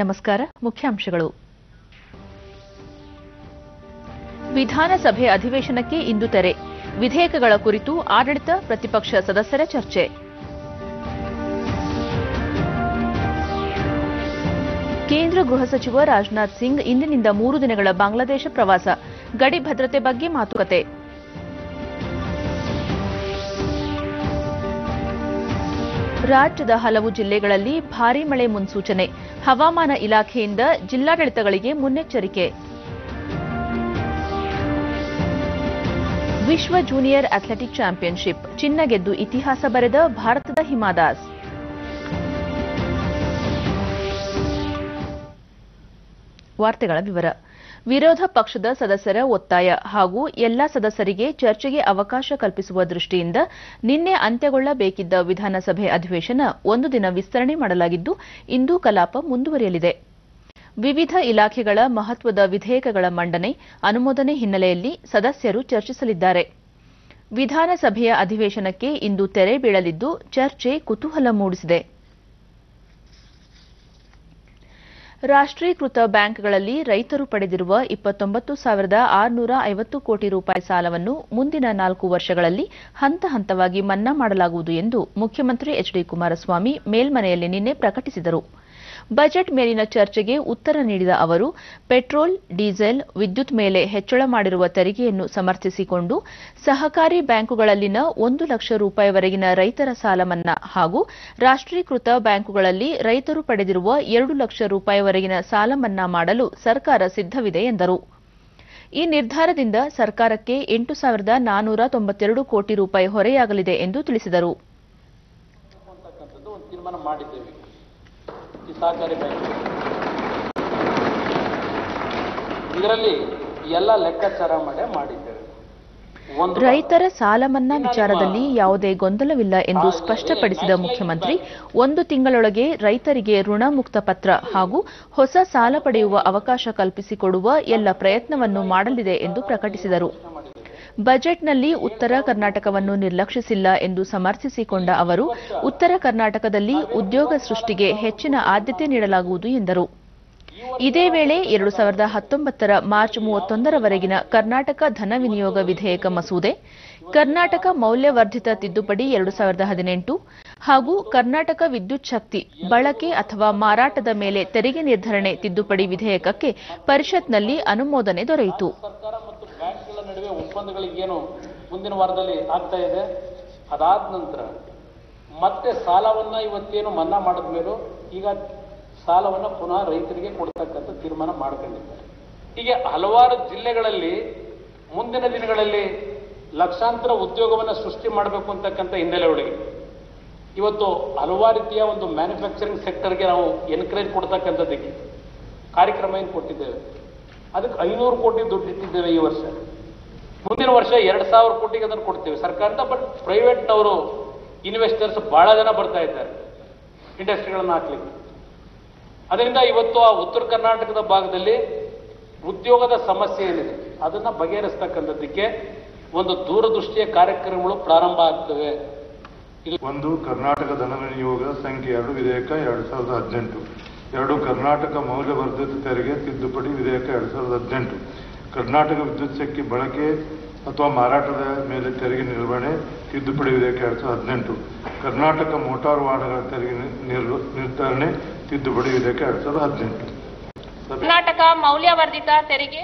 ನಮಸ್ಕಾರ ಮುಖ್ಯಾಂಶಗಳು ವಿಧಾನಸಭೆ ಅಧಿವೇಶನಕ್ಕೆ ಇಂದು ತೆರೆ ವಿಧೇಯಕಗಳ ಕುರಿತು ಆಡಳಿತ ಪ್ರತಿಪಕ್ಷ ಸದಸ್ಯರ ಚರ್ಚೆ ಕೇಂದ್ರ ಗೃಹ ಸಚಿವ ರಾಜನಾಥ್ ಸಿಂಗ್ ಇಂದಿನಿಂದ ಮೂರು ದಿನಗಳ ಬಾಂಗ್ಲಾದೇಶ ಪ್ರವಾಸ ಗಡಿ ಭದ್ರತೆ ಬಗ್ಗೆ ಮಾತುಕತೆ ರಾಜ್ಯದ ಹಲವು ಜಿಲ್ಲೆಗಳಲ್ಲಿ ಭಾರೀ ಮಳೆ ಮುನ್ಸೂಚನೆ ಹವಾಮಾನ ಇಲಾಖೆಯಿಂದ ಜಿಲ್ಲಾಡಳಿತಗಳಿಗೆ ಮುನ್ನೆಚ್ಚರಿಕೆ ವಿಶ್ವ ಜೂನಿಯರ್ ಅಥ್ಲೆಟಿಕ್ ಚಾಂಪಿಯನ್ಶಿಪ್ ಚಿನ್ನ ಗೆದ್ದು ಇತಿಹಾಸ ಬರೆದ ಭಾರತದ ಹಿಮಾದಾಸ್ ವಾರ್ತೆಗಳ ವಿವರ ವಿರೋಧ ಪಕ್ಷದ ಸದಸ್ಯರ ಒತ್ತಾಯ ಹಾಗೂ ಎಲ್ಲಾ ಸದಸ್ಯರಿಗೆ ಚರ್ಚೆಗೆ ಅವಕಾಶ ಕಲ್ಪಿಸುವ ದೃಷ್ಟಿಯಿಂದ ನಿನ್ನೆ ಅಂತ್ಯಗೊಳ್ಳಬೇಕಿದ್ದ ವಿಧಾನಸಭೆ ಅಧಿವೇಶನ ಒಂದು ದಿನ ವಿಸ್ತರಣೆ ಮಾಡಲಾಗಿದ್ದು ಇಂದು ಕಲಾಪ ಮುಂದುವರಿಯಲಿದೆ ವಿವಿಧ ಇಲಾಖೆಗಳ ಮಹತ್ವದ ವಿಧೇಯಕಗಳ ಮಂಡನೆ ಅನುಮೋದನೆ ಹಿನ್ನೆಲೆಯಲ್ಲಿ ಸದಸ್ಯರು ಚರ್ಚಿಸಲಿದ್ದಾರೆ ವಿಧಾನಸಭೆಯ ಅಧಿವೇಶನಕ್ಕೆ ಇಂದು ತೆರೆ ಬೀಳಲಿದ್ದು ಚರ್ಚೆ ಕುತೂಹಲ ಮೂಡಿಸಿದೆ ರಾಷ್ಟೀಕೃತ ಬ್ಯಾಂಕ್ಗಳಲ್ಲಿ ರೈತರು ಪಡೆದಿರುವ ಇಪ್ಪತ್ತೊಂಬತ್ತು ಸಾವಿರದ ಆರುನೂರ ಐವತ್ತು ಕೋಟಿ ರೂಪಾಯಿ ಸಾಲವನ್ನು ಮುಂದಿನ ನಾಲ್ಕು ವರ್ಷಗಳಲ್ಲಿ ಹಂತ ಹಂತವಾಗಿ ಮನ್ನಾ ಮಾಡಲಾಗುವುದು ಎಂದು ಮುಖ್ಯಮಂತ್ರಿ ಎಚ್ ಡಿ ಕುಮಾರಸ್ವಾಮಿ ಮೇಲ್ಮನೆಯಲ್ಲಿ ನಿನ್ನೆ ಪ್ರಕಟಿಸಿದರು ಬಜೆಟ್ ಮೇಲಿನ ಚರ್ಚೆಗೆ ಉತ್ತರ ನೀಡಿದ ಅವರು ಪೆಟ್ರೋಲ್ ಡೀಸೆಲ್ ವಿದ್ಯುತ್ ಮೇಲೆ ಹೆಚ್ಚಳ ಮಾಡಿರುವ ತೆರಿಗೆಯನ್ನು ಸಮರ್ಥಿಸಿಕೊಂಡು ಸಹಕಾರಿ ಬ್ಯಾಂಕುಗಳಲ್ಲಿನ ಒಂದು ಲಕ್ಷ ರೂಪಾಯಿವರೆಗಿನ ರೈತರ ಸಾಲ ಮನ್ನಾ ಹಾಗೂ ರಾಷ್ಟೀಕೃತ ಬ್ಯಾಂಕುಗಳಲ್ಲಿ ರೈತರು ಪಡೆದಿರುವ ಎರಡು ಲಕ್ಷ ರೂಪಾಯಿವರೆಗಿನ ಸಾಲ ಮನ್ನಾ ಮಾಡಲು ಸರ್ಕಾರ ಸಿದ್ದವಿದೆ ಎಂದರು ಈ ನಿರ್ಧಾರದಿಂದ ಸರ್ಕಾರಕ್ಕೆ ಎಂಟು ಸಾವಿರದ ನಾನೂರ ತೊಂಬತ್ತೆರಡು ಕೋಟಿ ರೂಪಾಯಿ ಹೊರೆಯಾಗಲಿದೆ ಎಂದು ತಿಳಿಸಿದರು ಅಂತಕ್ಕಂಥದ್ದು ಒಂದು ತೀರ್ಮಾನ ಮಾಡಿದ್ದೇವೆ ಈ ಸಹಕಾರಿ ಬ್ಯಾಂಕ್ ಇದರಲ್ಲಿ ಎಲ್ಲ ಲೆಕ್ಕಾಚಾರ ಮಾಡೇ ಮಾಡಿದ್ದೇವೆ ಒಂದು ರೈತರ ಸಾಲ ಮನ್ನಾ ವಿಚಾರದಲ್ಲಿ ಯಾವುದೇ ಗೊಂದಲವಿಲ್ಲ ಎಂದು ಸ್ಪಷ್ಟಪಡಿಸಿದ ಮುಖ್ಯಮಂತ್ರಿ ಒಂದು ತಿಂಗಳೊಳಗೆ ರೈತರಿಗೆ ಋಣ ಮುಕ್ತ ಪತ್ರ ಹಾಗೂ ಹೊಸ ಸಾಲ ಪಡೆಯುವ ಅವಕಾಶ ಕಲ್ಪಿಸಿಕೊಡುವ ಎಲ್ಲ ಪ್ರಯತ್ನವನ್ನು ಮಾಡಲಿದೆ ಎಂದು ಪ್ರಕಟಿಸಿದರು ಬಜೆಟ್ನಲ್ಲಿ ಉತ್ತರ ಕರ್ನಾಟಕವನ್ನು ನಿರ್ಲಕ್ಷಿಸಿಲ್ಲ ಎಂದು ಸಮರ್ಥಿಸಿಕೊಂಡ ಅವರು ಉತ್ತರ ಕರ್ನಾಟಕದಲ್ಲಿ ಉದ್ಯೋಗ ಸೃಷ್ಟಿಗೆ ಹೆಚ್ಚಿನ ಆದ್ಯತೆ ನೀಡಲಾಗುವುದು ಎಂದರು ಇದೇ ವೇಳೆ ಎರಡು ಸಾವಿರದ ಹತ್ತೊಂಬತ್ತರ ಮಾರ್ಚ್ ಮೂವತ್ತೊಂದರವರೆಗಿನ ಕರ್ನಾಟಕ ಧನ ವಿನಿಯೋಗ ವಿಧೇಯಕ ಮಸೂದೆ ಕರ್ನಾಟಕ ಮೌಲ್ಯವರ್ಧಿತ ತಿದ್ದುಪಡಿ ಎರಡು ಸಾವಿರದ ಹದಿನೆಂಟು ಹಾಗೂ ಕರ್ನಾಟಕ ವಿದ್ಯುತ್ ಶಕ್ತಿ ಬಳಕೆ ಅಥವಾ ಮಾರಾಟದ ಮೇಲೆ ತೆರಿಗೆ ನಿರ್ಧರಣೆ ತಿದ್ದುಪಡಿ ವಿಧೇಯಕಕ್ಕೆ ಪರಿಷತ್ನಲ್ಲಿ ಅನುಮೋದನೆ ದೊರೆಯಿತು ಸರ್ಕಾರ ಮತ್ತು ಬ್ಯಾಂಕ್ಗಳ ನಡುವೆ ಒಪ್ಪಂದಗಳಿಗೇನು ಮುಂದಿನ ವಾರದಲ್ಲಿ ಆಗ್ತಾ ಇದೆ ಅದಾದ ನಂತರ ಮತ್ತೆ ಸಾಲವನ್ನ ಇವತ್ತೇನು ಮನ್ನಾ ಮಾಡಿದ ಮೇಲೂ ಈಗ ಸಾಲವನ್ನ ಪುನಃ ರೈತರಿಗೆ ಕೊಡ್ತಕ್ಕಂಥ ತೀರ್ಮಾನ ಮಾಡ್ಕೊಂಡಿದ್ದಾರೆ ಹೀಗೆ ಹಲವಾರು ಜಿಲ್ಲೆಗಳಲ್ಲಿ ಮುಂದಿನ ದಿನಗಳಲ್ಲಿ ಲಕ್ಷಾಂತರ ಉದ್ಯೋಗವನ್ನು ಸೃಷ್ಟಿ ಮಾಡಬೇಕು ಅಂತಕ್ಕಂಥ ಹಿನ್ನೆಲೆ ಒಳಗೆ ಇವತ್ತು ಹಲವಾರು ರೀತಿಯ ಒಂದು ಮ್ಯಾನುಫ್ಯಾಕ್ಚರಿಂಗ್ ಸೆಕ್ಟರ್ಗೆ ನಾವು ಎನ್ಕರೇಜ್ ಕೊಡ್ತಕ್ಕಂಥದ್ದಕ್ಕೆ ಕಾರ್ಯಕ್ರಮ ಏನು ಕೊಟ್ಟಿದ್ದೇವೆ ಅದಕ್ಕೆ ಐನೂರು ಕೋಟಿ ದುಡ್ಡು ಇಟ್ಟಿದ್ದೇವೆ ಈ ವರ್ಷ ಮುಂದಿನ ವರ್ಷ ಎರಡು ಸಾವಿರ ಕೋಟಿಗೆ ಅದನ್ನು ಕೊಡ್ತೇವೆ ಸರ್ಕಾರದ ಬಟ್ ಪ್ರೈವೇಟ್ನವರು ಇನ್ವೆಸ್ಟರ್ಸ್ ಬಹಳ ಜನ ಬರ್ತಾ ಇದ್ದಾರೆ ಇಂಡಸ್ಟ್ರಿಗಳನ್ನು ಹಾಕ್ಲಿಕ್ಕೆ ಅದರಿಂದ ಇವತ್ತು ಆ ಉತ್ತರ ಕರ್ನಾಟಕದ ಭಾಗದಲ್ಲಿ ಉದ್ಯೋಗದ ಸಮಸ್ಯೆ ಏನಿದೆ ಅದನ್ನ ಬಗೆಹರಿಸ್ತಕ್ಕಂಥದ್ದಕ್ಕೆ ಒಂದು ದೂರದೃಷ್ಟಿಯ ಕಾರ್ಯಕ್ರಮಗಳು ಪ್ರಾರಂಭ ಆಗ್ತವೆ ಒಂದು ಕರ್ನಾಟಕ ಧನ ವಿನಿಯೋಗ ಸಂಖ್ಯೆ ಎರಡು ವಿಧೇಯಕ ಎರಡು ಸಾವಿರದ ಹದಿನೆಂಟು ಎರಡು ಕರ್ನಾಟಕ ಮೌಲ್ಯವರ್ಧಿತ ತೆರಿಗೆ ತಿದ್ದುಪಡಿ ವಿಧೇಯಕ ಎರಡು ಸಾವಿರದ ಹದಿನೆಂಟು ಕರ್ನಾಟಕ ವಿದ್ಯುತ್ ಶಕ್ತಿ ಬಳಕೆ ಅಥವಾ ಮಾರಾಟದ ಮೇಲೆ ತೆರಿಗೆ ನಿರ್ವಹಣೆ ತಿದ್ದುಪಡಿ ವಿಧೇಯಕ ಎರಡು ಸಾವಿರದ ಹದಿನೆಂಟು ಕರ್ನಾಟಕ ಮೋಟಾರು ವಾಹನಗಳ ತೆರಿಗೆ ನಿ- ನಿರ್ವ- ನಿರ್ಧರಣೆ ತಿದ್ದುಪಡಿ ವಿಧೇಯಕ ಎರಡು ಸಾವಿರದ ಹದಿನೆಂಟು ಸಭೆ ಕರ್ನಾಟಕ ಮೌಲ್ಯವರ್ಧಿತ ತೆರಿಗೆ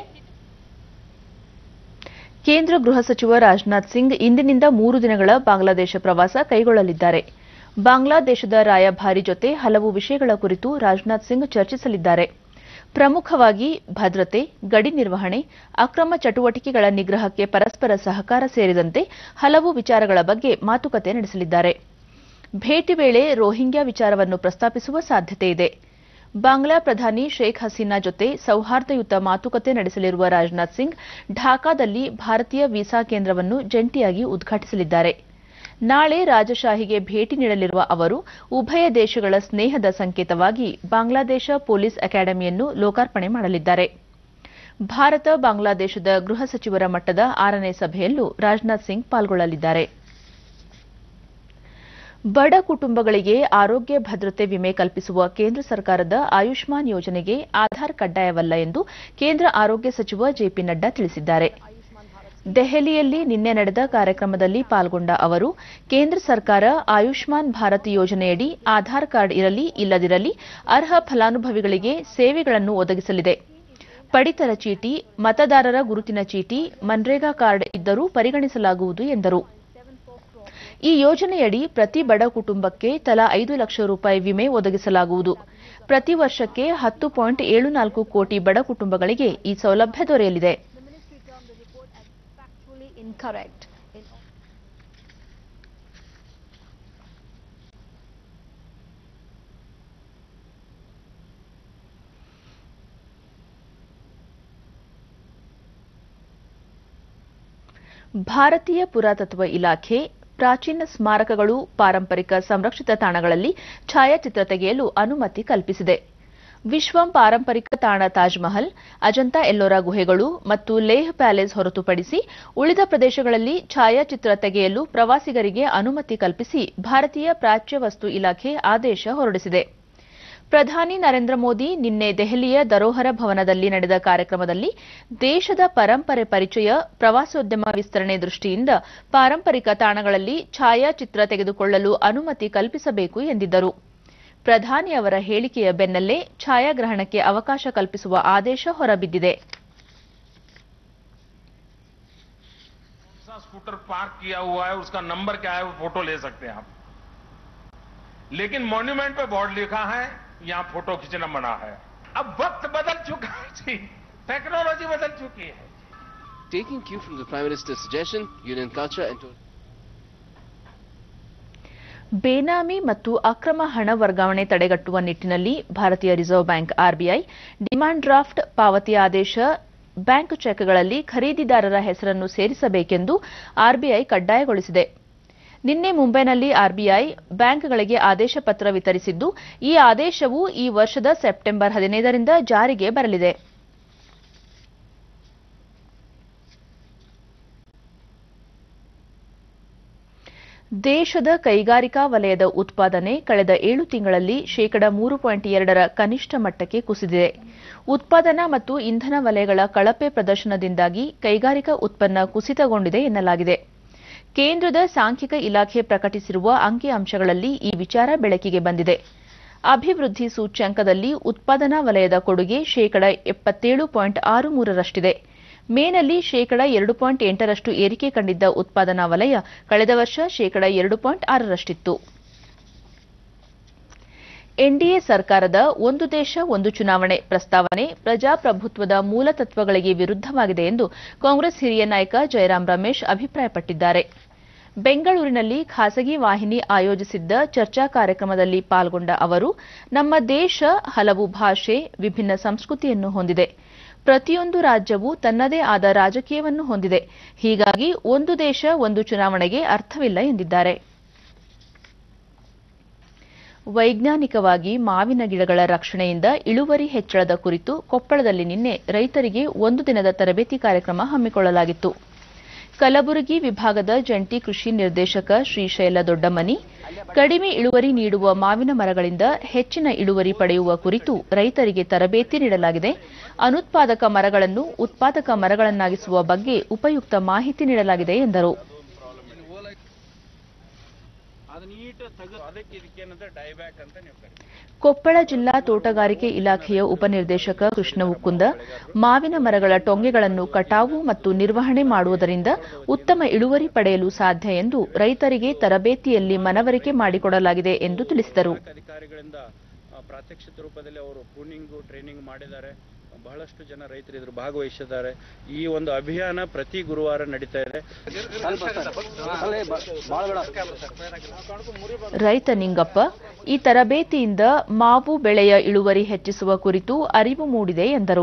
ಕೇಂದ್ರ ಗೃಹ ಸಚಿವ ರಾಜನಾಥ್ ಸಿಂಗ್ ಇಂದಿನಿಂದ ಮೂರು ದಿನಗಳ ಬಾಂಗ್ಲಾದೇಶ ಪ್ರವಾಸ ಕೈಗೊಳ್ಳಲಿದ್ದಾರೆ ಬಾಂಗ್ಲಾದೇಶದ ರಾಯಭಾರಿ ಜೊತೆ ಹಲವು ವಿಷಯಗಳ ಕುರಿತು ರಾಜನಾಥ್ ಸಿಂಗ್ ಚರ್ಚಿಸಲಿದ್ದಾರೆ ಪ್ರಮುಖವಾಗಿ ಭದ್ರತೆ ಗಡಿ ನಿರ್ವಹಣೆ ಅಕ್ರಮ ಚಟುವಟಿಕೆಗಳ ನಿಗ್ರಹಕ್ಕೆ ಪರಸ್ಪರ ಸಹಕಾರ ಸೇರಿದಂತೆ ಹಲವು ವಿಚಾರಗಳ ಬಗ್ಗೆ ಮಾತುಕತೆ ನಡೆಸಲಿದ್ದಾರೆ ಭೇಟಿ ವೇಳೆ ರೋಹಿಂಗ್ಯಾ ವಿಚಾರವನ್ನು ಪ್ರಸ್ತಾಪಿಸುವ ಸಾಧ್ಯತೆ ಇದೆ ಬಾಂಗ್ಲಾ ಪ್ರಧಾನಿ ಶೇಖ್ ಹಸೀನಾ ಜೊತೆ ಸೌಹಾರ್ದಯುತ ಮಾತುಕತೆ ನಡೆಸಲಿರುವ ರಾಜನಾಥ್ ಸಿಂಗ್ ಢಾಕಾದಲ್ಲಿ ಭಾರತೀಯ ವೀಸಾ ಕೇಂದ್ರವನ್ನು ಜಂಟಿಯಾಗಿ ಉದ್ಘಾಟಿಸಲಿದ್ದಾರೆ ನಾಳೆ ರಾಜಶಾಹಿಗೆ ಭೇಟಿ ನೀಡಲಿರುವ ಅವರು ಉಭಯ ದೇಶಗಳ ಸ್ನೇಹದ ಸಂಕೇತವಾಗಿ ಬಾಂಗ್ಲಾದೇಶ ಪೊಲೀಸ್ ಅಕಾಡೆಮಿಯನ್ನು ಲೋಕಾರ್ಪಣೆ ಮಾಡಲಿದ್ದಾರೆ ಭಾರತ ಬಾಂಗ್ಲಾದೇಶದ ಗೃಹ ಸಚಿವರ ಮಟ್ಟದ ಆರನೇ ಸಭೆಯಲ್ಲೂ ರಾಜನಾಥ್ ಸಿಂಗ್ ಪಾಲ್ಗೊಳ್ಳಲಿದ್ದಾರೆ ಬಡ ಕುಟುಂಬಗಳಿಗೆ ಆರೋಗ್ಯ ಭದ್ರತೆ ವಿಮೆ ಕಲ್ಪಿಸುವ ಕೇಂದ್ರ ಸರ್ಕಾರದ ಆಯುಷ್ಮಾನ್ ಯೋಜನೆಗೆ ಆಧಾರ್ ಕಡ್ಡಾಯವಲ್ಲ ಎಂದು ಕೇಂದ್ರ ಆರೋಗ್ಯ ಸಚಿವ ಜೆಪಿ ನಡ್ಡಾ ತಿಳಿಸಿದ್ದಾರೆ ದೆಹಲಿಯಲ್ಲಿ ನಿನ್ನೆ ನಡೆದ ಕಾರ್ಯಕ್ರಮದಲ್ಲಿ ಪಾಲ್ಗೊಂಡ ಅವರು ಕೇಂದ್ರ ಸರ್ಕಾರ ಆಯುಷ್ಮಾನ್ ಭಾರತ್ ಯೋಜನೆಯಡಿ ಆಧಾರ್ ಕಾರ್ಡ್ ಇರಲಿ ಇಲ್ಲದಿರಲಿ ಅರ್ಹ ಫಲಾನುಭವಿಗಳಿಗೆ ಸೇವೆಗಳನ್ನು ಒದಗಿಸಲಿದೆ ಪಡಿತರ ಚೀಟಿ ಮತದಾರರ ಗುರುತಿನ ಚೀಟಿ ಮನ್ರೇಗಾ ಕಾರ್ಡ್ ಇದ್ದರೂ ಪರಿಗಣಿಸಲಾಗುವುದು ಎಂದರು ಈ ಯೋಜನೆಯಡಿ ಪ್ರತಿ ಬಡ ಕುಟುಂಬಕ್ಕೆ ತಲಾ ಐದು ಲಕ್ಷ ರೂಪಾಯಿ ವಿಮೆ ಒದಗಿಸಲಾಗುವುದು ಪ್ರತಿ ವರ್ಷಕ್ಕೆ ಹತ್ತು ಪಾಯಿಂಟ್ ಏಳು ನಾಲ್ಕು ಕೋಟಿ ಬಡ ಕುಟುಂಬಗಳಿಗೆ ಈ ಸೌಲಭ್ಯ ದೊರೆಯಲಿದೆ factually incorrect. In ಭಾರತೀಯ ಪುರಾತತ್ವ ಇಲಾಖೆ ಪ್ರಾಚೀನ ಸ್ಮಾರಕಗಳು ಪಾರಂಪರಿಕ ಸಂರಕ್ಷಿತ ತಾಣಗಳಲ್ಲಿ ಛಾಯಾಚಿತ್ರ ತೆಗೆಯಲು ಅನುಮತಿ ಕಲ್ಪಿಸಿದೆ ವಿಶ್ವಂ ಪಾರಂಪರಿಕ ತಾಣ ತಾಜ್ ಮಹಲ್ ಅಜಂತಾ ಎಲ್ಲೋರಾ ಗುಹೆಗಳು ಮತ್ತು ಲೇಹ್ ಪ್ಯಾಲೇಸ್ ಹೊರತುಪಡಿಸಿ ಉಳಿದ ಪ್ರದೇಶಗಳಲ್ಲಿ ಛಾಯಾಚಿತ್ರ ತೆಗೆಯಲು ಪ್ರವಾಸಿಗರಿಗೆ ಅನುಮತಿ ಕಲ್ಪಿಸಿ ಭಾರತೀಯ ಪ್ರಾಚ್ಯ ವಸ್ತು ಇಲಾಖೆ ಆದೇಶ ಹೊರಡಿಸಿದೆ ಪ್ರಧಾನಿ ನರೇಂದ್ರ ಮೋದಿ ನಿನ್ನೆ ದೆಹಲಿಯ ದರೋಹರ ಭವನದಲ್ಲಿ ನಡೆದ ಕಾರ್ಯಕ್ರಮದಲ್ಲಿ ದೇಶದ ಪರಂಪರೆ ಪರಿಚಯ ಪ್ರವಾಸೋದ್ಯಮ ವಿಸ್ತರಣೆ ದೃಷ್ಟಿಯಿಂದ ಪಾರಂಪರಿಕ ತಾಣಗಳಲ್ಲಿ ಛಾಯಾಚಿತ್ರ ತೆಗೆದುಕೊಳ್ಳಲು ಅನುಮತಿ ಕಲ್ಪಿಸಬೇಕು ಎಂದಿದ್ದರು ಪ್ರಧಾನಿ ಅವರ ಹೇಳಿಕೆಯ ಬೆನ್ನಲ್ಲೇ ಛಾಯಾಗ್ರಹಣಕ್ಕೆ ಅವಕಾಶ ಕಲ್ಪಿಸುವ ಆದೇಶ ಹೊರಬಿದ್ದಿದೆ सा स्कूटर पार्क किया हुआ है उसका नंबर क्या है वो फोटो ले सकते हैं आप लेकिन मॉन्यूमेंट पे बोर्ड लिखा है यहाँ फोटो खींचना मना है अब वक्त बदल चुका है जी टेक्नोलॉजी बदल चुकी है Taking cue from the Prime Minister's suggestion, Union Culture and Tourism. ಬೇನಾಮಿ ಮತ್ತು ಅಕ್ರಮ ಹಣ ವರ್ಗಾವಣೆ ತಡೆಗಟ್ಟುವ ನಿಟ್ಟಿನಲ್ಲಿ ಭಾರತೀಯ reserve bank RBI demand draft ಪಾವತಿ ಆದೇಶ ಬ್ಯಾಂಕ್ ಚೆಕ್ಗಳಲ್ಲಿ ಖರೀದಿದಾರರ ಹೆಸರನ್ನು ಸೇರಿಸಬೇಕೆಂದು ಆರ್ಬಿಐ ಕಡ್ಡಾಯಗೊಳಿಸಿದೆ ನಿನ್ನೆ ಮುಂಬೈನಲ್ಲಿ ಆರ್ಬಿಐ ಬ್ಯಾಂಕ್ಗಳಿಗೆ ಆದೇಶ ಪತ್ರ ವಿತರಿಸಿದ್ದು ಈ ಆದೇಶವು ಈ ವರ್ಷದ ಸೆಪ್ಟೆಂಬರ್ ಹದಿನೈದರಿಂದ ಜಾರಿಗೆ ಬರಲಿದೆ ದೇಶದ ಕೈಗಾರಿಕಾ ವಲಯದ ಉತ್ಪಾದನೆ ಕಳೆದ ಏಳು ತಿಂಗಳಲ್ಲಿ ಶೇಕಡ ಮೂರು ಪಾಯಿಂಟ್ ಎರಡರ ಕನಿಷ್ಠ ಮಟ್ಟಕ್ಕೆ ಕುಸಿದಿದೆ ಉತ್ಪಾದನಾ ಮತ್ತು ಇಂಧನ ವಲಯಗಳ ಕಳಪೆ ಪ್ರದರ್ಶನದಿಂದಾಗಿ ಕೈಗಾರಿಕಾ ಉತ್ಪನ್ನ ಕುಸಿತಗೊಂಡಿದೆ ಎನ್ನಲಾಗಿದೆ ಕೇಂದ್ರದ ಸಾಂಖ್ಯಿಕ ಇಲಾಖೆ ಪ್ರಕಟಿಸಿರುವ ಅಂಕಿಅಂಶಗಳಲ್ಲಿ ಈ ವಿಚಾರ ಬೆಳಕಿಗೆ ಬಂದಿದೆ ಅಭಿವೃದ್ಧಿ ಸೂಚ್ಯಂಕದಲ್ಲಿ ಉತ್ಪಾದನಾ ವಲಯದ ಕೊಡುಗೆ ಶೇಕಡ ಎಪ್ಪತ್ತೇಳು ಪಾಯಿಂಟ್ ಆರು ಮೂರರಷ್ಟಿದೆ ಮೇನಲ್ಲಿ ಶೇಕಡ ಎರಡು ಪಾಯಿಂಟ್ ಎಂಟರಷ್ಟು ಏರಿಕೆ ಕಂಡಿದ್ದ ಉತ್ಪಾದನಾ ವಲಯ ಕಳೆದ ವರ್ಷ ಶೇಕಡ ಎರಡು ಪಾಯಿಂಟ್ ಆರರಷ್ಟಿತ್ತು ಎನ್ಡಿಎ ಸರ್ಕಾರದ ಒಂದು ದೇಶ ಒಂದು ಚುನಾವಣೆ ಪ್ರಸ್ತಾವನೆ ಪ್ರಜಾಪ್ರಭುತ್ವದ ಮೂಲ ತತ್ವಗಳಿಗೆ ವಿರುದ್ಧವಾಗಿದೆ ಎಂದು ಕಾಂಗ್ರೆಸ್ ಹಿರಿಯ ನಾಯಕ ಜಯರಾಂ ರಮೇಶ್ ಅಭಿಪ್ರಾಯಪಟ್ಟಿದ್ದಾರೆ ಬೆಂಗಳೂರಿನಲ್ಲಿ ಖಾಸಗಿ ವಾಹಿನಿ ಆಯೋಜಿಸಿದ್ದ ಚರ್ಚಾ ಕಾರ್ಯಕ್ರಮದಲ್ಲಿ ಪಾಲ್ಗೊಂಡ ಅವರು ನಮ್ಮ ದೇಶ ಹಲವು ಭಾಷೆ ವಿಭಿನ್ನ ಸಂಸ್ಕೃತಿಯನ್ನು ಹೊಂದಿದೆ ಪ್ರತಿಯೊಂದು ರಾಜ್ಯವು ತನ್ನದೇ ಆದ ರಾಜಕೀಯವನ್ನು ಹೊಂದಿದೆ ಹೀಗಾಗಿ ಒಂದು ದೇಶ ಒಂದು ಚುನಾವಣೆಗೆ ಅರ್ಥವಿಲ್ಲ ಎಂದಿದ್ದಾರೆ ವೈಜ್ಞಾನಿಕವಾಗಿ ಮಾವಿನ ಗಿಡಗಳ ರಕ್ಷಣೆಯಿಂದ ಇಳುವರಿ ಹೆಚ್ಚಳದ ಕುರಿತು ಕೊಪ್ಪಳದಲ್ಲಿ ನಿನ್ನೆ ರೈತರಿಗೆ ಒಂದು ದಿನದ ತರಬೇತಿ ಕಾರ್ಯಕ್ರಮ ಹಮ್ಮಿಕೊಳ್ಳಲಾಗಿತ್ತು ಕಲಬುರಗಿ ವಿಭಾಗದ ಜಂಟಿ ಕೃಷಿ ನಿರ್ದೇಶಕ ಶ್ರೀಶೈಲ ದೊಡ್ಡಮನಿ ಕಡಿಮೆ ಇಳುವರಿ ನೀಡುವ ಮಾವಿನ ಮರಗಳಿಂದ ಹೆಚ್ಚಿನ ಇಳುವರಿ ಪಡೆಯುವ ಕುರಿತು ರೈತರಿಗೆ ತರಬೇತಿ ನೀಡಲಾಗಿದೆ ಅನುತ್ಪಾದಕ ಮರಗಳನ್ನು ಉತ್ಪಾದಕ ಮರಗಳನ್ನಾಗಿಸುವ ಬಗ್ಗೆ ಉಪಯುಕ್ತ ಮಾಹಿತಿ ನೀಡಲಾಗಿದೆ ಎಂದರು ಕೊಪ್ಪಳ ಜಿಲ್ಲಾ ತೋಟಗಾರಿಕೆ ಇಲಾಖೆಯ ಉಪನಿರ್ದೇಶಕ ಕೃಷ್ಣ ಉಕ್ಕುಂದ ಮಾವಿನ ಮರಗಳ ಟೊಂಗೆಗಳನ್ನು ಕಟಾವು ಮತ್ತು ನಿರ್ವಹಣೆ ಮಾಡುವುದರಿಂದ ಉತ್ತಮ ಇಳುವರಿ ಪಡೆಯಲು ಸಾಧ್ಯ ಎಂದು ರೈತರಿಗೆ ತರಬೇತಿಯಲ್ಲಿ ಮನವರಿಕೆ ಮಾಡಿಕೊಡಲಾಗಿದೆ ಎಂದು ತಿಳಿಸಿದರು ಅಧಿಕಾರಿಗಳಿಂದ ಆ, ಪ್ರಾತ್ಯಕ್ಷಿಕ ರೂಪದಲ್ಲಿ ಅವರು ಪ್ರೂನಿಂಗು ಟ್ರೈನಿಂಗ್ ಮಾಡಿದ್ದಾರೆ ಬಹಳಷ್ಟು ಜನ ರೈತರು ಇದ್ರ ಭಾಗವಹಿಸಿದ್ದಾರೆ ಈ ಒಂದು ಅಭಿಯಾನ ಪ್ರತಿ ಗುರುವಾರ ನಡೀತಾ ಇದೆ ರೈತ ನಿಂಗಪ್ಪ ಈ ತರಬೇತಿಯಿಂದ ಮಾವು ಬೆಳೆಯ ಇಳುವರಿ ಹೆಚ್ಚಿಸುವ ಕುರಿತು ಅರಿವು ಮೂಡಿದೆ ಎಂದರು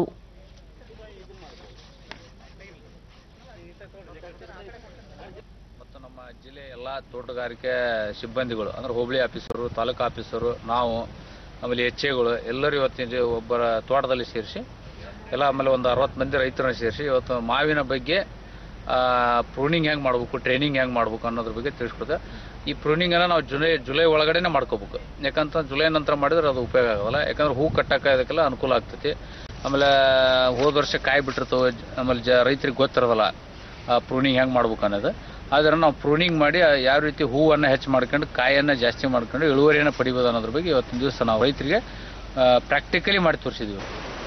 ಮತ್ತು ನಮ್ಮ ಜಿಲ್ಲೆಯ ಎಲ್ಲ ತೋಟಗಾರಿಕೆ ಸಿಬ್ಬಂದಿಗಳು ಅಂದ್ರೆ ಹೋಬಳಿ ಆಫೀಸರು ತಾಲೂಕು ಆಫೀಸರು ನಾವು ಆಮೇಲೆ ಎಚ್ಚೆಗಳು ಎಲ್ಲರೂ ಇವತ್ತಿನ ಜಿ- ಒಬ್ಬರ ತೋಟದಲ್ಲಿ ಸೇರಿಸಿ ಎಲ್ಲ ಆಮೇಲೆ ಒಂದು ಅರವತ್ತು ಮಂದಿ ರೈತರನ್ನ ಸೇರಿಸಿ ಇವತ್ತು ಮಾವಿನ ಬಗ್ಗೆ ಪ್ರೂನಿಂಗ್ ಹೆಂಗೆ ಮಾಡ್ಬೇಕು ಟ್ರೈನಿಂಗ್ ಹೆಂಗೆ ಮಾಡ್ಬೇಕು ಅನ್ನೋದ್ರ ಬಗ್ಗೆ ತಿಳಿಸ್ಕೊಡ್ತೇವೆ ಈ ಪ್ರೂನಿಂಗನ್ನು ನಾವು ಜುಲೈ ಜುಲೈ ಒಳಗಡೆನೆ ಮಾಡ್ಕೋಬೇಕು ಯಾಕಂತ ಜುಲೈ ನಂತರ ಮಾಡಿದ್ರೆ ಅದು ಉಪಯೋಗ ಆಗೋಲ್ಲ ಯಾಕಂದ್ರೆ ಹೂ ಕಟ್ಟಕ್ಕೆ ಇದಕ್ಕೆಲ್ಲ ಅನುಕೂಲ ಆಗ್ತೈತಿ ಆಮೇಲೆ ಹೋದ ವರ್ಷ ಕಾಯಿ ಬಿಟ್ಟಿರ್ತವೆ ಆಮೇಲೆ ಜ ರೈತರಿಗೆ ಗೊತ್ತಿರೋದಲ್ಲ ಪ್ರೂನಿಂಗ್ ಹೆಂಗೆ ಮಾಡ್ಬೇಕು ಅನ್ನೋದು ಆದರೆ ನಾವು ಪ್ರೂನಿಂಗ್ ಮಾಡಿ ಆ ಯಾವ ರೀತಿ ಹೂವನ್ನು ಹೆಚ್ಚು ಮಾಡ್ಕೊಂಡು ಕಾಯನ್ನು ಜಾಸ್ತಿ ಮಾಡ್ಕೊಂಡು ಇಳುವರಿಯನ್ನು ಪಡಿಬೋದು ಅನ್ನೋದ್ರ ಬಗ್ಗೆ ಇವತ್ತಿನ ದಿವಸ ನಾವು ರೈತರಿಗೆ ಪ್ರಾಕ್ಟಿಕಲಿ ಮಾಡಿ ತೋರಿಸಿದ್ದೀವಿ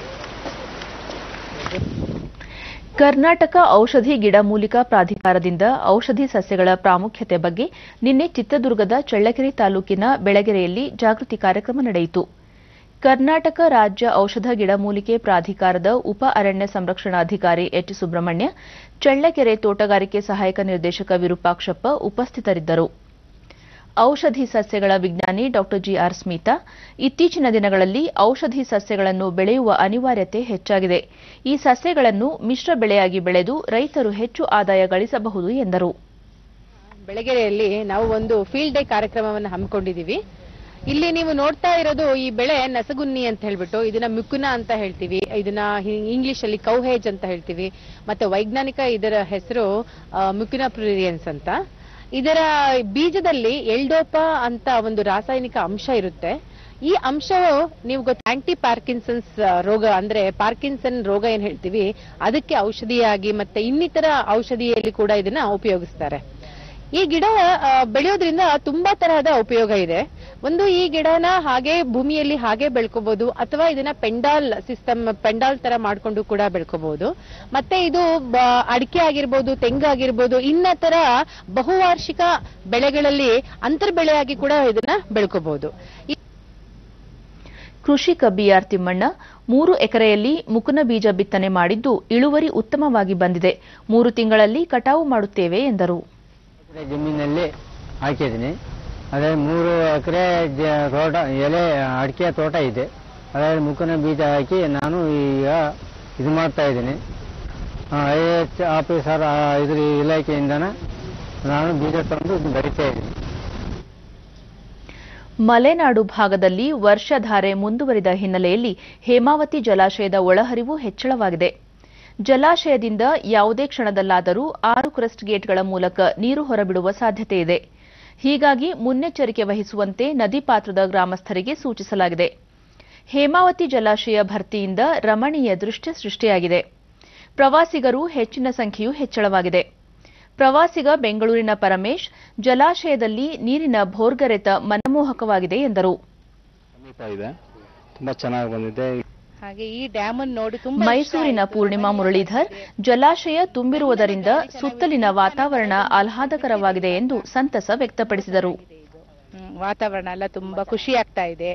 ಕರ್ನಾಟಕ ಔಷಧಿ ಗಿಡಮೂಲಿಕಾ ಪ್ರಾಧಿಕಾರದಿಂದ ಔಷಧಿ ಸಸ್ಯಗಳ ಪ್ರಾಮುಖ್ಯತೆ ಬಗ್ಗೆ ನಿನ್ನೆ ಚಿತ್ರದುರ್ಗದ ಚಳ್ಳಕೆರೆ ತಾಲೂಕಿನ ಬೆಳಗೆರೆಯಲ್ಲಿ ಜಾಗೃತಿ ಕಾರ್ಯಕ್ರಮ ನಡೆಯಿತು ಕರ್ನಾಟಕ ರಾಜ್ಯ ಔಷಧ ಗಿಡಮೂಲಿಕೆ ಪ್ರಾಧಿಕಾರದ ಉಪ ಅರಣ್ಯ ಸಂರಕ್ಷಣಾಧಿಕಾರಿ ಎಚ್ ಸುಬ್ರಹ್ಮಣ್ಯ ಚಳ್ಳಕೆರೆ ತೋಟಗಾರಿಕೆ ಸಹಾಯಕ ನಿರ್ದೇಶಕ ವಿರೂಪಾಕ್ಷಪ್ಪ ಉಪಸ್ಥಿತರಿದ್ದರು ಔಷಧಿ ಸಸ್ಯಗಳ ವಿಜ್ಞಾನಿ ಡಾ ಜಿಆರ್ ಸ್ಮಿತಾ ಇತ್ತೀಚಿನ ದಿನಗಳಲ್ಲಿ ಔಷಧಿ ಸಸ್ಯಗಳನ್ನು ಬೆಳೆಯುವ ಅನಿವಾರ್ಯತೆ ಹೆಚ್ಚಾಗಿದೆ ಈ ಸಸ್ಯಗಳನ್ನು ಮಿಶ್ರ ಬೆಳೆಯಾಗಿ ಬೆಳೆದು ರೈತರು ಹೆಚ್ಚು ಆದಾಯ ಗಳಿಸಬಹುದು ಎಂದರು ಬೆಳಗೆರೆಯಲ್ಲಿ ನಾವು ಒಂದು ಫೀಲ್ಡ್ ಡೇ ಕಾರ್ಯಕ್ರಮವನ್ನು ಹಮ್ಮಿಕೊಂಡಿದೀವಿ ಇಲ್ಲಿ ನೀವು ನೋಡ್ತಾ ಇರೋದು ಈ ಬೆಳೆ ನಸಗುನ್ನಿ ಅಂತ ಹೇಳ್ಬಿಟ್ಟು ಇದನ್ನ ಮಿಕುನ ಅಂತ ಹೇಳ್ತೀವಿ ಇದನ್ನ ಇಂಗ್ಲಿಷ್ ಅಲ್ಲಿ ಕೌಹೇಜ್ ಅಂತ ಹೇಳ್ತೀವಿ ಮತ್ತೆ ವೈಜ್ಞಾನಿಕ ಇದರ ಹೆಸರು ಮಿಕುನ ಪ್ರಿರಿಯನ್ಸ್ ಅಂತ ಇದರ ಬೀಜದಲ್ಲಿ ಎಲ್ಡೋಪಾ ಅಂತ ಒಂದು ರಾಸಾಯನಿಕ ಅಂಶ ಇರುತ್ತೆ ಈ ಅಂಶವು ನೀವು ಗೊತ್ತ ಆಂಟಿ ಪಾರ್ಕಿನ್ಸನ್ಸ್ ರೋಗ ಅಂದ್ರೆ ಪಾರ್ಕಿನ್ಸನ್ ರೋಗ ಏನ್ ಹೇಳ್ತೀವಿ ಅದಕ್ಕೆ ಔಷಧಿಯಾಗಿ ಮತ್ತೆ ಇನ್ನಿತರ ಔಷಧಿಯಲ್ಲಿ ಕೂಡ ಇದನ್ನ ಉಪಯೋಗಿಸ್ತಾರೆ ಈ ಗಿಡ ಆ, ಬೆಳೆಯೋದ್ರಿಂದ ತುಂಬಾ ತರಹದ ಉಪಯೋಗ ಇದೆ ಒಂದು ಈ ಗಿಡನ ಹಾಗೆ ಭೂಮಿಯಲ್ಲಿ ಹಾಗೆ ಬೆಳ್ಕೋಬಹುದು ಅಥವಾ ಇದನ್ನ ಪೆಂಡಾಲ್ ಸಿಸ್ಟಮ್ ಪೆಂಡಾಲ್ ತರ ಮಾಡ್ಕೊಂಡು ಕೂಡ ಬೆಳ್ಕೋಬಹುದು ಮತ್ತೆ ಇದು ಬ- ಅಡಿಕೆ ಆಗಿರ್ಬೋದು ತೆಂಗು ಆಗಿರ್ಬೋದು ಇನ್ನತರ ಬಹುವಾರ್ಷಿಕ ಬೆಳೆಗಳಲ್ಲಿ ಅಂತರ್ ಬೆಳೆಯಾಗಿ ಕೂಡ ಇದನ್ನ ಬೆಳ್ಕೋಬಹುದು ಕೃಷಿಕ ಬಿಆರ್ ತಿಮ್ಮಣ್ಣ ಮೂರು ಎಕರೆಯಲ್ಲಿ ಮುಕುನ ಬೀಜ ಬಿತ್ತನೆ ಮಾಡಿದ್ದು ಇಳುವರಿ ಉತ್ತಮವಾಗಿ ಬಂದಿದೆ ಮೂರು ತಿಂಗಳಲ್ಲಿ ಕಟಾವು ಮಾಡುತ್ತೇವೆ ಎಂದರು ಜಮೀನಲ್ಲಿ ಹಾಕಿದ್ದೀನಿ ಅದೇ ಮೂರು ಎಕರೆ ತೋಟ ಎಲೆ ಅಡಿಕೆ ತೋಟ ಇದೆ ಅದರಲ್ಲಿ ಮುಖನ ಬೀಜ ಹಾಕಿ ನಾನು ಈಗ ಇದು ಮಾಡ್ತಾ ಇದ್ದೀನಿ ಐ ಎಚ್ ಆಫೀಸರ್ ಆ, ಇದ್ರ ಇಲಾಖೆಯಿಂದನ ನಾನು ಬೀಜ ತಂದು ಬರಿತಾ ಇದ್ದೀನಿ ಮಲೆನಾಡು ಭಾಗದಲ್ಲಿ ವರ್ಷಧಾರೆ ಮುಂದುವರಿದ ಹಿನ್ನೆಲೆಯಲ್ಲಿ ಹೇಮಾವತಿ ಜಲಾಶಯದ ಒಳಹರಿವು ಹೆಚ್ಚಳವಾಗಿದೆ ಜಲಾಶಯದಿಂದ ಯಾವುದೇ ಕ್ಷಣದಲ್ಲಾದರೂ ಆರು ಕ್ರಸ್ಟ್ ಗೇಟ್ಗಳ ಮೂಲಕ ನೀರು ಹೊರಬಿಡುವ ಸಾಧ್ಯತೆ ಇದೆ ಹೀಗಾಗಿ ಮುನ್ನೆಚ್ಚರಿಕೆ ವಹಿಸುವಂತೆ ನದಿ ಪಾತ್ರದ ಗ್ರಾಮಸ್ಥರಿಗೆ ಸೂಚಿಸಲಾಗಿದೆ ಹೇಮಾವತಿ ಜಲಾಶಯ ಭರ್ತಿಯಿಂದ ರಮಣೀಯ ದೃಶ್ಯ ಸೃಷ್ಟಿಯಾಗಿದೆ ಪ್ರವಾಸಿಗರು ಹೆಚ್ಚಿನ ಸಂಖ್ಯೆಯೂ ಹೆಚ್ಚಳವಾಗಿದೆ ಪ್ರವಾಸಿಗ ಬೆಂಗಳೂರಿನ ಪರಮೇಶ್ ಜಲಾಶಯದಲ್ಲಿ ನೀರಿನ ಭೋರ್ಗರೆತ ಮನಮೋಹಕವಾಗಿದೆ ಎಂದರು ಸಮೀಪ ಇದೆ ತುಂಬಾ ಚೆನ್ನಾಗಿ ಬಂದಿದೆ ಹಾಗೆ ಈ ಡ್ಯಾಮ್ ಅನ್ನು ನೋಡಿ ತುಂಬಾ ಮೈಸೂರಿನ ಪೂರ್ಣಿಮಾ ಮುರಳೀಧರ್ ಜಲಾಶಯ ತುಂಬಿರುವುದರಿಂದ ಸುತ್ತಲಿನ ವಾತಾವರಣ ಆಹ್ಲಾದಕರವಾಗಿದೆ ಎಂದು ಸಂತಸ ವ್ಯಕ್ತಪಡಿಸಿದರು ಹ್ಮ್, ವಾತಾವರಣ ಎಲ್ಲ ತುಂಬಾ ಖುಷಿ ಆಗ್ತಾ ಇದೆ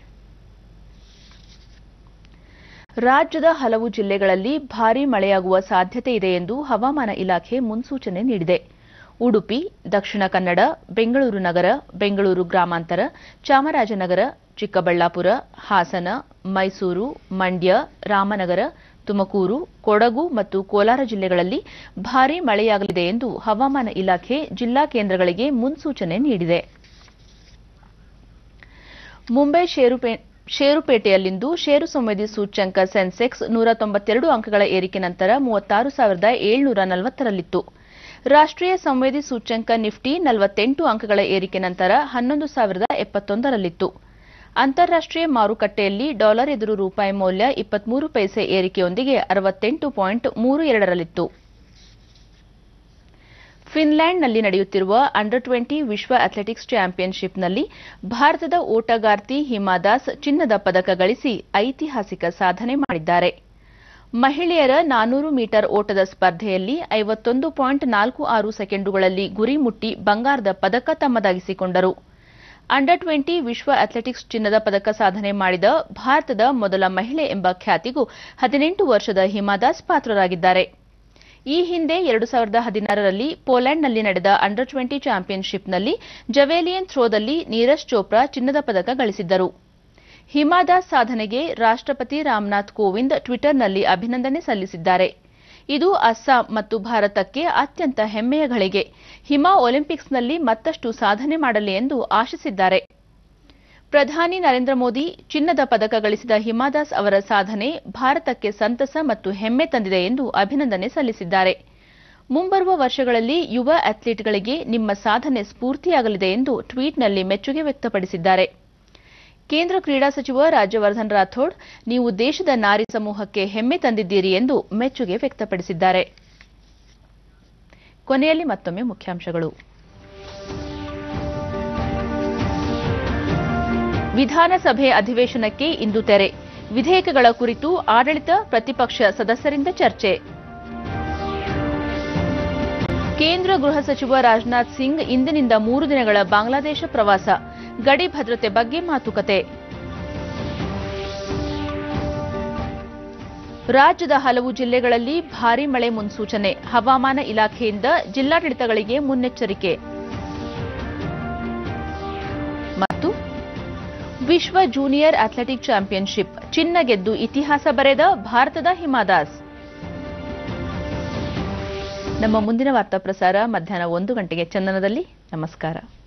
ರಾಜ್ಯದ ಹಲವು ಜಿಲ್ಲೆಗಳಲ್ಲಿ ಭಾರೀ ಮಳೆಯಾಗುವ ಸಾಧ್ಯತೆ ಇದೆ ಎಂದು ಹವಾಮಾನ ಇಲಾಖೆ ಮುನ್ಸೂಚನೆ ನೀಡಿದೆ ಉಡುಪಿ ದಕ್ಷಿಣ ಕನ್ನಡ ಬೆಂಗಳೂರು ನಗರ ಬೆಂಗಳೂರು ಗ್ರಾಮಾಂತರ ಚಾಮರಾಜನಗರ ಚಿಕ್ಕಬಳ್ಳಾಪುರ ಹಾಸನ ಮೈಸೂರು ಮಂಡ್ಯ ರಾಮನಗರ ತುಮಕೂರು ಕೊಡಗು ಮತ್ತು ಕೋಲಾರ ಜಿಲ್ಲೆಗಳಲ್ಲಿ ಭಾರೀ ಮಳೆಯಾಗಲಿದೆ ಎಂದು ಹವಾಮಾನ ಇಲಾಖೆ ಜಿಲ್ಲಾ ಕೇಂದ್ರಗಳಿಗೆ ಮುನ್ಸೂಚನೆ ನೀಡಿದೆ ಮುಂಬೈ ಷೇರುಪೇ ಷೇರುಪೇಟೆಯಲ್ಲಿಂದು ಷೇರು ಸಂವೇದಿ ಸೂಚ್ಯಂಕ ಸೆನ್ಸೆಕ್ಸ್ ನೂರ ತೊಂಬತ್ತೆರಡು ಅಂಕಗಳ ಏರಿಕೆ ನಂತರ ಮೂವತ್ತಾರು ಸಾವಿರದ ಏಳ್ನೂರ ನಲವತ್ತರಲ್ಲಿತ್ತು ರಾಷ್ಟ್ರೀಯ ಸಂವೇದಿ ಸೂಚ್ಯಂಕ ನಿಫ್ಟಿ ನಲವತ್ತೆಂಟು ಅಂಕಗಳ ಏರಿಕೆ ನಂತರ ಹನ್ನೊಂದು ಸಾವಿರದ ಎಪ್ಪತ್ತೊಂದರಲ್ಲಿತ್ತು ಅಂತಾರಾಷ್ಟ್ರೀಯ ಮಾರುಕಟ್ಟೆಯಲ್ಲಿ ಡಾಲರ್ ಎದುರು ರೂಪಾಯಿ ಮೌಲ್ಯ ಇಪ್ಪತ್ಮೂರು ಪೈಸೆ ಏರಿಕೆಯೊಂದಿಗೆ ಅರವತ್ತೆಂಟು ಪಾಯಿಂಟ್ ಮೂರು ಎರಡರಲ್ಲಿತ್ತು ಫಿನ್ಲ್ಯಾಂಡ್ನಲ್ಲಿ ನಡೆಯುತ್ತಿರುವ ಅಂಡರ್ ಟ್ವೆಂಟಿ ವಿಶ್ವ ಅಥ್ಲೆಟಿಕ್ಸ್ ಚಾಂಪಿಯನ್ಶಿಪ್ನಲ್ಲಿ ಭಾರತದ ಓಟಗಾರ್ತಿ ಹಿಮಾ ದಾಸ್ ಚಿನ್ನದ ಪದಕ ಗಳಿಸಿ ಐತಿಹಾಸಿಕ ಸಾಧನೆ ಮಾಡಿದ್ದಾರೆ ಮಹಿಳೆಯರ ನಾನೂರು ಮೀಟರ್ ಓಟದ ಸ್ಪರ್ಧೆಯಲ್ಲಿ ಐವತ್ತೊಂದು ಪಾಯಿಂಟ್ ನಾಲ್ಕು ಆರು ಸೆಕೆಂಡುಗಳಲ್ಲಿ ಗುರಿ ಮುಟ್ಟಿ ಬಂಗಾರದ ಪದಕ ತಮ್ಮದಾಗಿಸಿಕೊಂಡರು ಅಂಡರ್ ಟ್ವೆಂಟಿ ವಿಶ್ವ ಅಥ್ಲೆಟಿಕ್ಸ್ ಚಿನ್ನದ ಪದಕ ಸಾಧನೆ ಮಾಡಿದ ಭಾರತದ ಮೊದಲ ಮಹಿಳೆ ಎಂಬ ಖ್ಯಾತಿಗೂ ಹದಿನೆಂಟು ವರ್ಷದ ಹಿಮಾದಾಸ್ ಪಾತ್ರರಾಗಿದ್ದಾರೆ ಈ ಹಿಂದೆ ಎರಡು ಸಾವಿರದ ಹದಿನಾರರಲ್ಲಿ ಪೋಲೆಂಡ್ನಲ್ಲಿ ನಡೆದ ಅಂಡರ್ ಟ್ವೆಂಟಿ ಚಾಂಪಿಯನ್ಶಿಪ್ನಲ್ಲಿ ಜವೇಲಿಯನ್ ಥ್ರೋದಲ್ಲಿ ನೀರಜ್ ಚೋಪ್ರಾ ಚಿನ್ನದ ಪದಕ ಗಳಿಸಿದ್ದರು ಹಿಮಾದಾಸ್ ಸಾಧನೆಗೆ ರಾಷ್ಟ್ರಪತಿ ರಾಮನಾಥ್ ಕೋವಿಂದ್ ಟ್ವಿಟರ್ನಲ್ಲಿ ಅಭಿನಂದನೆ ಸಲ್ಲಿಸಿದ್ದಾರೆ ಇದು ಅಸ್ಸಾಂ ಮತ್ತು ಭಾರತಕ್ಕೆ ಅತ್ಯಂತ ಹೆಮ್ಮೆಯ ಘಳಿಗೆ ಹಿಮಾ ಒಲಿಂಪಿಕ್ಸ್ನಲ್ಲಿ ಮತ್ತಷ್ಟು ಸಾಧನೆ ಮಾಡಲಿ ಎಂದು ಆಶಿಸಿದ್ದಾರೆ ಪ್ರಧಾನಿ ನರೇಂದ್ರ ಮೋದಿ ಚಿನ್ನದ ಪದಕ ಗಳಿಸಿದ ಹಿಮಾದಾಸ್ ಅವರ ಸಾಧನೆ ಭಾರತಕ್ಕೆ ಸಂತಸ ಮತ್ತು ಹೆಮ್ಮೆ ತಂದಿದೆ ಎಂದು ಅಭಿನಂದನೆ ಸಲ್ಲಿಸಿದ್ದಾರೆ ಮುಂಬರುವ ವರ್ಷಗಳಲ್ಲಿ ಯುವ ಅಥ್ಲೀಟ್ಗಳಿಗೆ ನಿಮ್ಮ ಸಾಧನೆ ಸ್ಫೂರ್ತಿಯಾಗಲಿದೆ ಎಂದು ಟ್ವೀಟ್ನಲ್ಲಿ ಮೆಚ್ಚುಗೆ ವ್ಯಕ್ತಪಡಿಸಿದ್ದಾರೆ ಕೇಂದ್ರ ಕ್ರೀಡಾ ಸಚಿವ ರಾಜ್ಯವರ್ಧನ್ ರಾಥೋಡ್ ನೀವು ದೇಶದ ನಾರಿ ಸಮೂಹಕ್ಕೆ ಹೆಮ್ಮೆ ತಂದಿದ್ದೀರಿ ಎಂದು ಮೆಚ್ಚುಗೆ ವ್ಯಕ್ತಪಡಿಸಿದ್ದಾರೆ ಕೊನೆಯಲ್ಲಿ ಮತ್ತೊಮ್ಮೆ ಮುಖ್ಯಾಂಶಗಳು ವಿಧಾನಸಭೆ ಅಧಿವೇಶನಕ್ಕೆ ಇಂದು ತೆರೆ ವಿಧೇಯಕಗಳ ಕುರಿತು ಆಡಳಿತ ಪ್ರತಿಪಕ್ಷ ಸದಸ್ಯರಿಂದ ಚರ್ಚೆ ಕೇಂದ್ರ ಗೃಹ ಸಚಿವ ರಾಜನಾಥ್ ಸಿಂಗ್ ಇಂದಿನಿಂದ ಮೂರು ದಿನಗಳ ಬಾಂಗ್ಲಾದೇಶ ಪ್ರವಾಸ ಗಡಿ ಭದ್ರತೆ ಬಗ್ಗೆ ಮಾತುಕತೆ ರಾಜ್ಯದ ಹಲವು ಜಿಲ್ಲೆಗಳಲ್ಲಿ ಭಾರೀ ಮಳೆ ಮುನ್ಸೂಚನೆ ಹವಾಮಾನ ಇಲಾಖೆಯಿಂದ ಜಿಲ್ಲಾಡಳಿತಗಳಿಗೆ ಮುನ್ನೆಚ್ಚರಿಕೆ ಮತ್ತು ವಿಶ್ವ ಜೂನಿಯರ್ ಅಥ್ಲೆಟಿಕ್ ಚಾಂಪಿಯನ್ಶಿಪ್ ಚಿನ್ನ ಗೆದ್ದು ಇತಿಹಾಸ ಬರೆದ ಭಾರತದ ಹಿಮಾದಾಸ್ ನಮ್ಮ ಮುಂದಿನ ವಾರ್ತಾ ಪ್ರಸಾರ ಮಧ್ಯಾಹ್ನ ಒಂದು ಗಂಟೆಗೆ ಚಂದನದಲ್ಲಿ ನಮಸ್ಕಾರ